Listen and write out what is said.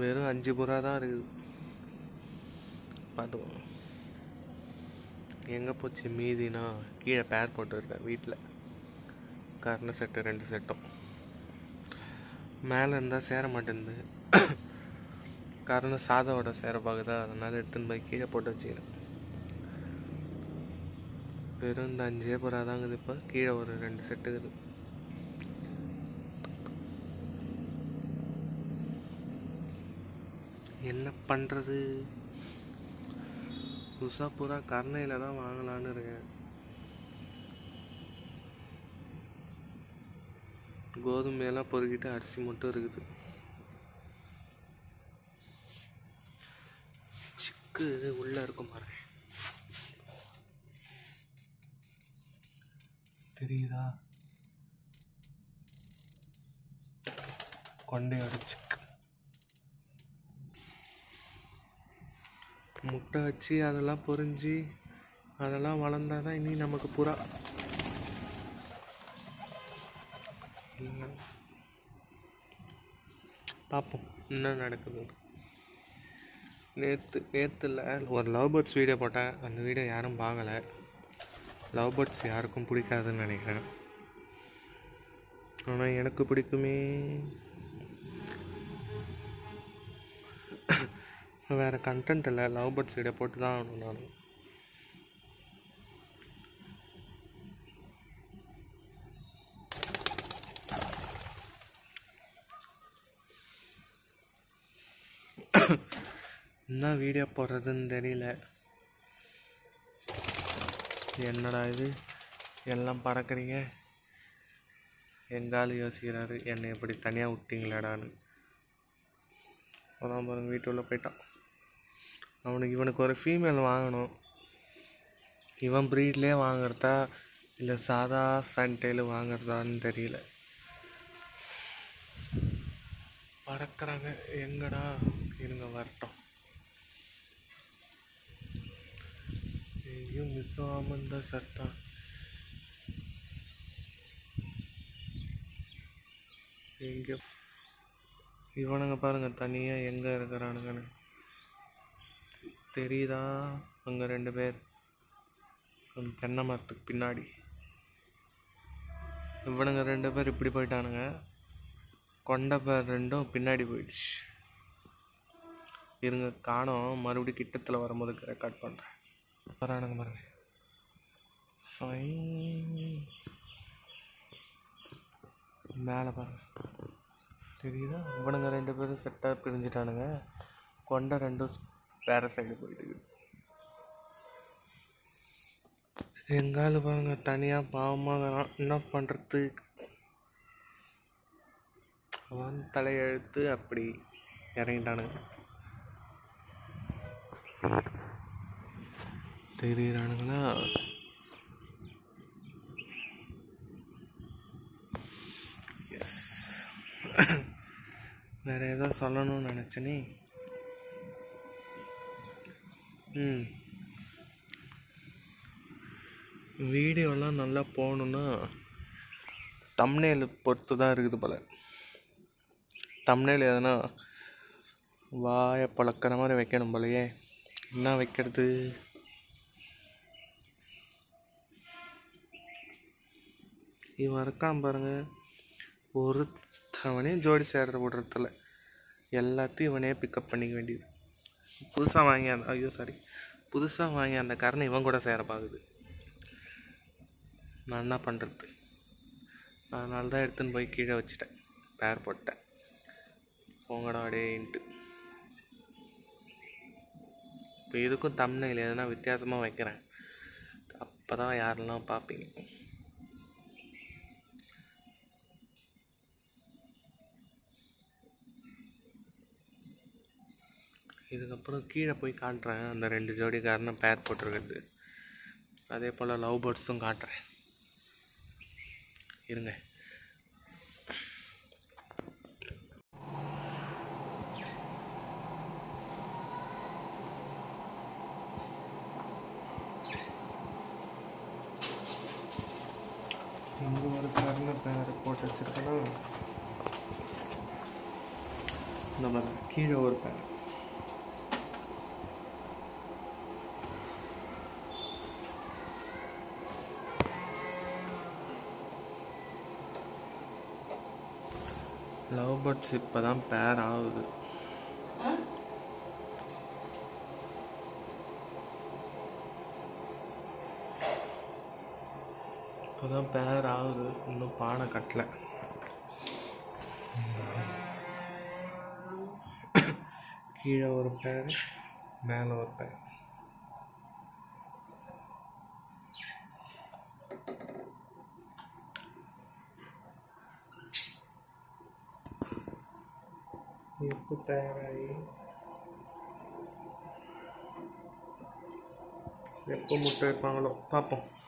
வெறும் அஞ்சு புறா தான் இருக்குது பார்த்துக்கோங்க எங்கே போச்சு மீதினா கீழே பேர் போட்டுருக்கேன் வீட்டில் கர்ண செட்டு ரெண்டு செட்டும் மேலே இருந்தால் சேர மாட்டேங்குது காரணம் சாதாவோட சேர பார்க்குதா அதனால் எடுத்துன்னு போய் கீழே போட்டு வச்சுக்கிறேன் வெறும் இந்த அஞ்சே புறா தாங்குது இப்போ கீழே ஒரு ரெண்டு செட்டுக்குது என்ன பண்ணுறது புதுசாக பூரா கருணையில் தான் வாங்கலான்னு இருக்கேன் கோதுமையெல்லாம் பொறுக்கிட்டு அரிசி மட்டும் இருக்குது சிக்கு உள்ளே இருக்கும் பாருங்க தெரியுதா கொண்டையோட சிக்கு முட்டை வச்சு அதெல்லாம் பொரிஞ்சு அதெல்லாம் வளர்ந்தாதான் இனி நமக்கு புறா இல்லை பார்ப்போம் என்ன நடக்குது நேற்று நேற்றுல ஒரு லவ் பேர்ட்ஸ் வீடியோ போட்டேன் அந்த வீடியோ யாரும் பார்க்கல லவ் பேர்ட்ஸ் யாருக்கும் பிடிக்காதுன்னு நினைக்கிறேன் ஆனால் எனக்கு பிடிக்குமே வேறு கண்டென்ட் இல்லை லவ் பேர்ட்ஸ் வீடியோ போட்டு தான் ஆகணும் நான் என்ன வீடியோ போடுறதுன்னு தெரியல என்னடா இது எல்லாம் பறக்குறீங்க எங்காலும் யோசிக்கிறாரு என்னை எப்படி தனியாக விட்டீங்களாடான்னு அதான் பாருங்க வீட்டுக்குள்ளே போயிட்டான் அவனுக்கு இவனுக்கு ஒரு ஃபீமேல் வாங்கணும் இவன் ப்ரீட்லேயே வாங்குறதா இல்லை சாதா ஃபேன்டெயில் வாங்குறதான்னு தெரியல பறக்கிறாங்க எங்கடா இருங்க வரட்டும் எங்கேயும் மிஸ் ஆகாமல் இருந்தால் சர்தான் எங்கே இவனுங்க பாருங்க தனியாக எங்கே இருக்கிறானுங்கன்னு தெரியுதா அங்கே ரெண்டு பேர் அந்த தென்னை மரத்துக்கு பின்னாடி இவனுங்க ரெண்டு பேர் இப்படி போயிட்டானுங்க கொண்ட பேர் ரெண்டும் பின்னாடி போயிடுச்சு இருங்க காணோம் மறுபடியும் கிட்டத்தில் வரும்போது ரெக்கார்ட் பண்ணுறேன் வரானுங்க பாருங்க சை மேலே பாருங்க தெரியுதா இவனுங்க ரெண்டு பேரும் செட்டாக பிரிஞ்சுட்டானுங்க கொண்ட ரெண்டும் வேற சைடு போயிட்டு எங்கால பாருங்க தனியாக பாவமாக என்ன பண்ணுறது அவன் தலையெழுத்து அப்படி இறங்கிட்டானுங்க தெரியுறானுங்களா எஸ் வேற ஏதோ சொல்லணும்னு நினச்சனே ம் வீடியோலாம் நல்லா போகணுன்னா தம்னேல் பொறுத்து தான் இருக்குது போல் தம்னேல் எதனா வாயை பழக்கிற மாதிரி வைக்கணும் போலயே என்ன வைக்கிறது இவன் இருக்கான் பாருங்க ஒருத்தவனையும் ஜோடி சேர்ற விடுறதில்ல எல்லாத்தையும் இவனே பிக்கப் பண்ணிக்க வேண்டியது புதுசாக வாங்கி அந்த ஐயோ சாரி புதுசாக வாங்கி அந்த கரணை இவன் கூட சேர பார்க்குது நான் என்ன பண்ணுறது அதனால தான் எடுத்துன்னு போய் கீழே வச்சுட்டேன் பேர் போட்டேன் போங்கடா அடேன்ட்டு இப்போ இதுக்கும் தமிழில் எதனா வித்தியாசமாக வைக்கிறேன் அப்போ தான் யாரெல்லாம் பார்ப்பீங்க இதுக்கப்புறம் கீழே போய் காட்டுறேன் அந்த ரெண்டு ஜோடிக்காரனும் பேர் போட்டிருக்கிறது அதே போல் லவ் பேர்ட்ஸும் காட்டுறேன் இருங்க இங்கே ஒரு கர்ண பேர் போட்டு வச்சிருக்கேன்னா இந்த மாதிரி கீழே ஒரு பேர் லவ் பேர்ட்ஸ் இப்போ தான் பேர் ஆகுது இப்போ தான் பேர் ஆகுது இன்னும் பானை கட்டல கீழே ஒரு பேர் மேலே ஒரு பேர் எப்போ தயாராகி எப்போ முட்டை வைப்பாங்களோ பார்ப்போம்